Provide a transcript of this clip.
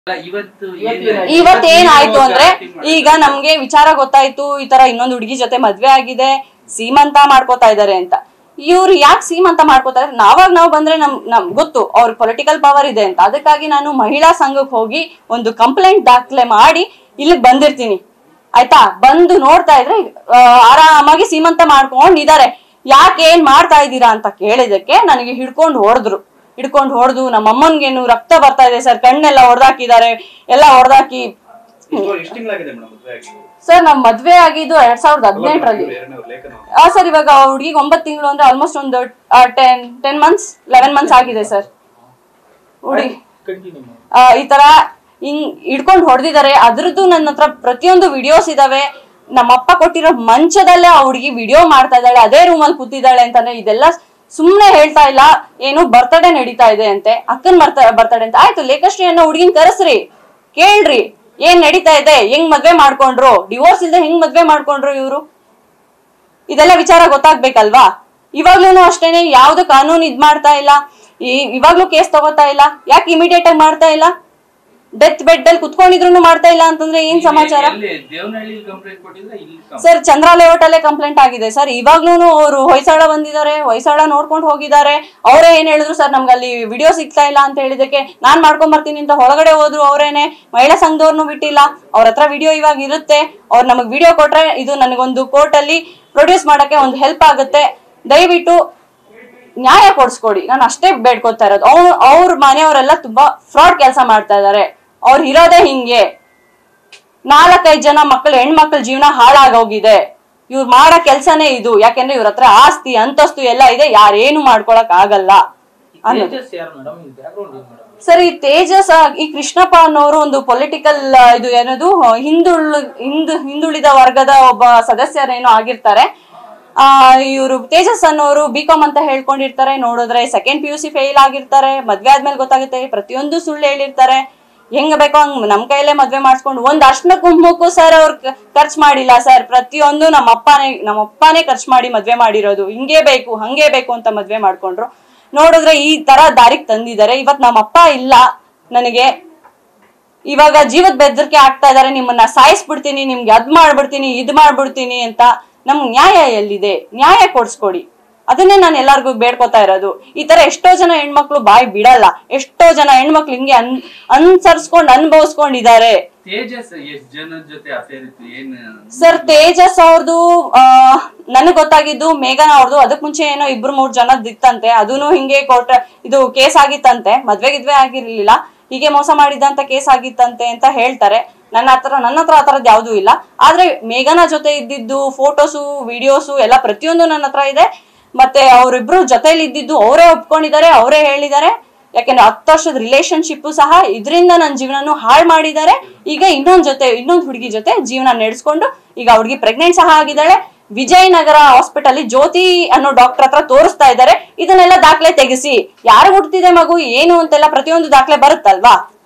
ಇವತ್ತು ಇವತ್ತೇನಾಯ್ತು ಅಂದ್ರೆ ಈಗ ನಮ್ಗೆ ವಿಚಾರ ಗೊತ್ತಾಯ್ತು ಈ ತರ ಇನ್ನೊಂದು ಹುಡುಗಿ ಜೊತೆ ಮದ್ವೆ ಆಗಿದೆ ಸೀಮಂತ ಮಾಡ್ಕೋತಾ ಇದಾರೆ ಅಂತ ಇವ್ರು ಯಾಕೆ ಸೀಮಂತ ಮಾಡ್ಕೋತಾ ಇದಾರೆ ನಾವಾಗ ನಾವು ಬಂದ್ರೆ ನಮ್ ನಮ್ ಗೊತ್ತು ಅವ್ರ ಪೊಲಿಟಿಕಲ್ ಪವರ್ ಇದೆ ಅಂತ ಅದಕ್ಕಾಗಿ ನಾನು ಮಹಿಳಾ ಸಂಘಕ್ಕೆ ಹೋಗಿ ಒಂದು ಕಂಪ್ಲೇಂಟ್ ದಾಖಲೆ ಮಾಡಿ ಇಲ್ಲಿಗೆ ಬಂದಿರ್ತೀನಿ ಆಯ್ತಾ ಬಂದು ನೋಡ್ತಾ ಇದ್ರೆ ಆ, ಆರಾಮಾಗಿ ಸೀಮಂತ ಮಾಡ್ಕೊಂಡಿದ್ದಾರೆ ಯಾಕೆ ಏನ್ ಮಾಡ್ತಾ ಇದ್ದೀರಾ ಅಂತ ಕೇಳಿದಕ್ಕೆ ನನಗೆ ಹಿಡ್ಕೊಂಡು ಹೊಡೆದ್ರು ಹಿಡ್ಕೊಂಡು ಹೊಡೆದು ನಮ್ಮ ಅಮ್ಮನ್ಗೇನು ರಕ್ತ ಬರ್ತಾ ಇದೆ ಸರ್ ಕಣ್ಣೆಲ್ಲ ಹೊಡೆದಾಕಿದ್ದಾರೆ ಎಲ್ಲ ಹೊಡೆದಾಕಿ ಎಷ್ಟು ತಿಂಗಳಾಗಿದೆ ಮೇಡಮ್ ಮದುವೆ ಆಗಿ ಸರ್ ನಾವ್ ಮದ್ವೆ ಆಗಿದ್ದು ಎರಡ್ ಸಾವಿರದ ಹದಿನೆಂಟರಲ್ಲಿ ಎರಡನೇ ಲೇಖನ ಆ ಸರ್ ಇವಾಗ ಹುಡುಗಿಗೆ ಒಂಬತ್ತು ತಿಂಗಳು ಅಂದ್ರೆ ಆಲ್ಮೋಸ್ಟ್ ಒಂದು ten ten months eleven months ಆಗಿದೆ ಸರ್ ಹುಡುಗಿ ಆ, ಈ ತರ ಹಿಂಗ್ ಹಿಡ್ಕೊಂಡು ಹೊಡೆದಿದ್ದಾರೆ ಅದ್ರದ್ದು ನನ್ನ ಹತ್ರ ಪ್ರತಿಯೊಂದು ವಿಡಿಯೋಸ್ ಇದಾವೆ ನಮ್ಮಪ್ಪ ಕೊಟ್ಟಿರೋ ಮಂಚದಲ್ಲೇ ಆ ಹುಡುಗಿ ವಿಡಿಯೋ ಮಾಡ್ತಾ ಇದ್ದಾಳೆ ಅದೇ ರೂಮಲ್ಲಿ ಕೂತಿದ್ದಾಳೆ ಅಂತಾನೆ ಇದೆಲ್ಲ ಸುಮ್ನೆ ಹೇಳ್ತಾ ಇಲ್ಲ ಏನು ಬರ್ತಡೇ ನಡೀತಾ ಇದೆ ಅಂತೆ ಅಕ್ಕನ್ ಬರ್ತ ಬರ್ತಡೇ ಅಂತ ಆಯ್ತು ಲೇಖಶ್ರೀ ಅನ್ನೋ ಹುಡುಗಿನ ಕರೆಸ್ರಿ ಕೇಳ್ರಿ ಏನ್ ನಡೀತಾ ಇದೆ ಹೆಂಗ್ ಮದ್ವೆ ಮಾಡ್ಕೊಂಡ್ರು ಡಿವೋರ್ಸ್ ಇಲ್ದೆ ಹೆಂಗ್ ಮದ್ವೆ ಮಾಡ್ಕೊಂಡ್ರು ಇವ್ರು ಇದೆಲ್ಲ ವಿಚಾರ ಗೊತ್ತಾಗ್ಬೇಕಲ್ವಾ ಇವಾಗ್ಲೂ ಅಷ್ಟೇನೆ ಯಾವ್ದು ಕಾನೂನು ಇದ್ ಮಾಡ್ತಾ ಇಲ್ಲ ಈ ಇವಾಗ್ಲೂ ಕೇಸ್ ತಗೋತಾ ಇಲ್ಲ ಯಾಕೆ ಇಮಿಡಿಯೇಟ್ ಆಗಿ ಮಾಡ್ತಾ ಇಲ್ಲ ಡೆತ್ ಬೆಡ್ ಅಲ್ಲಿ ಕುತ್ಕೊಂಡಿದ್ರು ಮಾಡ್ತಾ ಇಲ್ಲ ಅಂತಂದ್ರೆ ಏನ್ ಸಮಾಚಾರ ದೇವನಹಳ್ಳಿ ಕಂಪ್ಲೇಂಟ್ ಕೊಟ್ಟಿದ್ರೆ ಇಲ್ಲಿ ಕಂಪ್ಲೇಂಟ್ ಸರ್ ಚಂದ್ರ ಲೇಔಟ್ ಅಲ್ಲೇ ಕಂಪ್ಲೇಂಟ್ ಆಗಿದೆ ಸರ್ ಇವಾಗ್ಲೂ ಅವರು ಹೊಯ್ಸಳ ಬಂದಿದ್ದಾರೆ ಹೊಯ್ಸಳ ನೋಡ್ಕೊಂಡು ಹೋಗಿದ್ದಾರೆ ಅವರೇ ಏನ್ ಹೇಳಿದ್ರು ಸರ್ ನಮ್ಗೆ ಅಲ್ಲಿ ವಿಡಿಯೋ ಸಿಗ್ತಾ ಇಲ್ಲ ಅಂತ ಹೇಳಿದಕ್ಕೆ ನಾನ್ ಮಾಡ್ಕೊಂಡ್ ಬರ್ತೀನಿ ಅಂತ ಹೊರಗಡೆ ಹೋದ್ರು ಅವರೇನೆ ಮಹಿಳಾ ಸಂಘದವ್ರನ್ನು ಬಿಟ್ಟಿಲ್ಲ ಅವ್ರ ಹತ್ರ ವಿಡಿಯೋ ಇವಾಗ ಇರುತ್ತೆ ಅವ್ರು ನಮಗ್ ವಿಡಿಯೋ ಕೊಟ್ರೆ ಇದು ನನಗೊಂದು ಕೋರ್ಟ್ ಅಲ್ಲಿ ಪ್ರೊಡ್ಯೂಸ್ ಮಾಡಕ್ಕೆ ಒಂದು ಹೆಲ್ಪ್ ಆಗುತ್ತೆ ದಯವಿಟ್ಟು ನ್ಯಾಯ ಕೊಡ್ಸ್ಕೊಡಿ ನಾನು ಅಷ್ಟೇ ಬೇಡ್ಕೊತಾ ಇರೋದು ಅವ್ರು ಅವ್ರ ಮನೆಯವರೆಲ್ಲ ತುಂಬಾ ಫ್ರಾಡ್ ಕೆಲಸ ಮಾಡ್ತಾ ಇದ್ದಾರೆ ಅವ್ರು ಇರೋದೇ ಹಿಂಗೆ ನಾಲ್ಕೈದು ಜನ ಮಕ್ಕಳು ಹೆಣ್ಮಕ್ಳ ಜೀವನ ಹಾಳಾಗೋಗಿದೆ ಇವ್ರು ಮಾಡೋ ಕೆಲ್ಸನೇ ಇದು ಯಾಕೆಂದ್ರೆ ಇವ್ರ ಹತ್ರ ಆಸ್ತಿ ಅಂತಸ್ತು ಎಲ್ಲ ಇದೆ ಯಾರೇನು ಮಾಡ್ಕೊಳಕ್ ಆಗಲ್ಲ ಅನ್ನೋದು ಯಾರು ಮೇಡಮ್ ಈ ಬ್ಯಾಕ್ಗ್ರೌಂಡ್ ಏನು ಮೇಡಮ್ ಸರ್ ಈ ತೇಜಸ್ ಆ- ಈ ಕೃಷ್ಣಪ್ಪ ಅನ್ನೋರು ಒಂದು ಪೊಲಿಟಿಕಲ್ ಇದು ಏನದು ಹಿಂದುಳು ಹಿಂದು ಹಿಂದುಳಿದ ವರ್ಗದ ಒಬ್ಬ ಸದಸ್ಯರೇನೋ ಆಗಿರ್ತಾರೆ ಆ ಇವರು ತೇಜಸ್ ಅನ್ನೋರು ಬಿ ಕಾಮ್ ಅಂತ ಹೇಳ್ಕೊಂಡಿರ್ತಾರೆ ನೋಡಿದ್ರೆ second P U C fail ಆಗಿರ್ತಾರೆ ಮದ್ವೆ ಆದ್ಮೇಲೆ ಗೊತ್ತಾಗುತ್ತೆ ಪ್ರತಿಯೊಂದು ಸುಳ್ಳು ಹೇಳಿರ್ತಾರೆ ಹೆಂಗ್ ಬೇಕೋ ಹಂಗ್ ನಮ್ ಕೈಲೇ ಮದ್ವೆ ಮಾಡಿಸ್ಕೊಂಡು ಒಂದ್ ಅರ್ಶನ ಕುಂಕುಮಕ್ಕೂ ಸರ್ ಅವ್ರು ಖರ್ಚು ಮಾಡಿಲ್ಲ ಸರ್ ಪ್ರತಿಯೊಂದು ನಮ್ಮ ಅಪ್ಪನೇ ನಮ್ಮ ಅಪ್ಪನೇ ಖರ್ಚು ಮಾಡಿ ಮದ್ವೆ ಮಾಡಿರೋದು ಹಿಂಗೇ ಬೇಕು ಹಂಗೇ ಬೇಕು ಅಂತ ಮದ್ವೆ ಮಾಡ್ಕೊಂಡ್ರು ನೋಡಿದ್ರೆ ಈ ತರ ದಾರಿಗೆ ತಂದಿದ್ದಾರೆ ಇವತ್ ನಮ್ಮ ಅಪ್ಪ ಇಲ್ಲ ನನಗೆ ಇವಾಗ ಜೀವದ ಬೆದರಿಕೆ ಆಗ್ತಾ ಇದಾರೆ ನಿಮ್ಮನ್ನ ಸಾಯಿಸ್ಬಿಡ್ತೀನಿ ನಿಮ್ಗೆ ಅದ್ ಮಾಡ್ಬಿಡ್ತೀನಿ ಇದ್ ಮಾಡ್ಬಿಡ್ತೀನಿ ಅಂತ ನಮ್ಗ್ ನ್ಯಾಯ ಎಲ್ಲಿದೆ ನ್ಯಾಯ ಕೊಡ್ಸ್ಕೊಡಿ ಅದನ್ನೇ ನಾನು ಎಲ್ಲಾರ್ಗು ಬೇಡ್ಕೊತಾ ಇರೋದು ಈ ತರ ಎಷ್ಟೋ ಜನ ಹೆಣ್ಮಕ್ಳು ಬಾಯಿ ಬಿಡಲ್ಲ ಎಷ್ಟೋ ಜನ ಹೆಣ್ಮಕ್ಳು ಹಿಂಗೆ ಅನ್ ಅನ್ಸರ್ಸ್ಕೊಂಡ್ ಅನ್ಭವಿಸ್ಕೊಂಡಿದ್ದಾರೆ ತೇಜಸ್ ಎಷ್ಟ್ ಜನದ ಜೊತೆ ಅಫೇರ್ ಇತ್ತು ಏನ್ ಸರ್ ತೇಜಸ್ ಅವ್ರದ್ದು ನನಗ್ ಗೊತ್ತಾಗಿದ್ದು ಮೇಘನ ಅವ್ರದ್ದು ಅದಕ್ ಮುಂಚೆ ಏನೋ ಇಬ್ರು ಮೂರ್ ಜನದ್ ಇತ್ತಂತೆ ಅದೂನು ಹಿಂಗೆ ಕೋರ್ಟ್ ಇದು ಕೇಸ್ ಆಗಿತ್ತಂತೆ ಮದ್ವೆ ಗಿದ್ವೆ ಆಗಿರ್ಲಿಲ್ಲ ಹೀಗೆ ಮೋಸ ಮಾಡಿದಂತ ಕೇಸ್ ಆಗಿತ್ತಂತೆ ಅಂತ ಹೇಳ್ತಾರೆ ನನ್ನ ಹತ್ರ ನನ್ನ ಹತ್ರ ಆ ಥರದ್ದು ಯಾವುದೂ ಇಲ್ಲ ಆದ್ರೆ ಮೇಘನ ಜೊತೆ ಇದ್ದಿದ್ದು ಫೋಟೋಸು ವಿಡಿಯೋಸು ಎಲ್ಲ ಪ್ರತಿಯೊಂದು ನನ್ನ ಹತ್ರ ಇದೆ ಮತ್ತೆ ಅವರಿಬ್ರು ಜೊತೆಲಿ ಇದ್ದಿದ್ದು ಅವರೇ ಒಪ್ಕೊಂಡಿದ್ದಾರೆ ಅವರೇ ಹೇಳಿದ್ದಾರೆ ಯಾಕೆಂದ್ರೆ ಹತ್ತು ವರ್ಷದ ರಿಲೇಶನ್ಶಿಪ್ ಸಹ ಇದರಿಂದ ನನ್ನ ಜೀವನನು ಹಾಳು ಮಾಡಿದ್ದಾರೆ ಈಗ ಇನ್ನೊಂದ್ ಜೊತೆ ಇನ್ನೊಂದ್ ಹುಡುಗಿ ಜೊತೆ ಜೀವನ ನಡೆಸ್ಕೊಂಡು ಈಗ ಹುಡುಗಿ ಪ್ರೆಗ್ನೆಂಟ್ ಸಹ ಆಗಿದ್ದಾಳೆ ವಿಜಯನಗರ ಹಾಸ್ಪಿಟಲ್ ಜ್ಯೋತಿ ಅನ್ನೋ ಡಾಕ್ಟರ್ ಹತ್ರ ತೋರಿಸ್ತಾ ಇದ್ದಾರೆ ಇದನ್ನೆಲ್ಲ ದಾಖಲೆ ತೆಗೆಸಿ ಯಾರು ಹುಟ್ಟಿದೆ ಮಗು ಏನು ಅಂತೆಲ್ಲ ಪ್ರತಿಯೊಂದು ದಾಖಲೆ ಬರುತ್ತಲ್ವಾ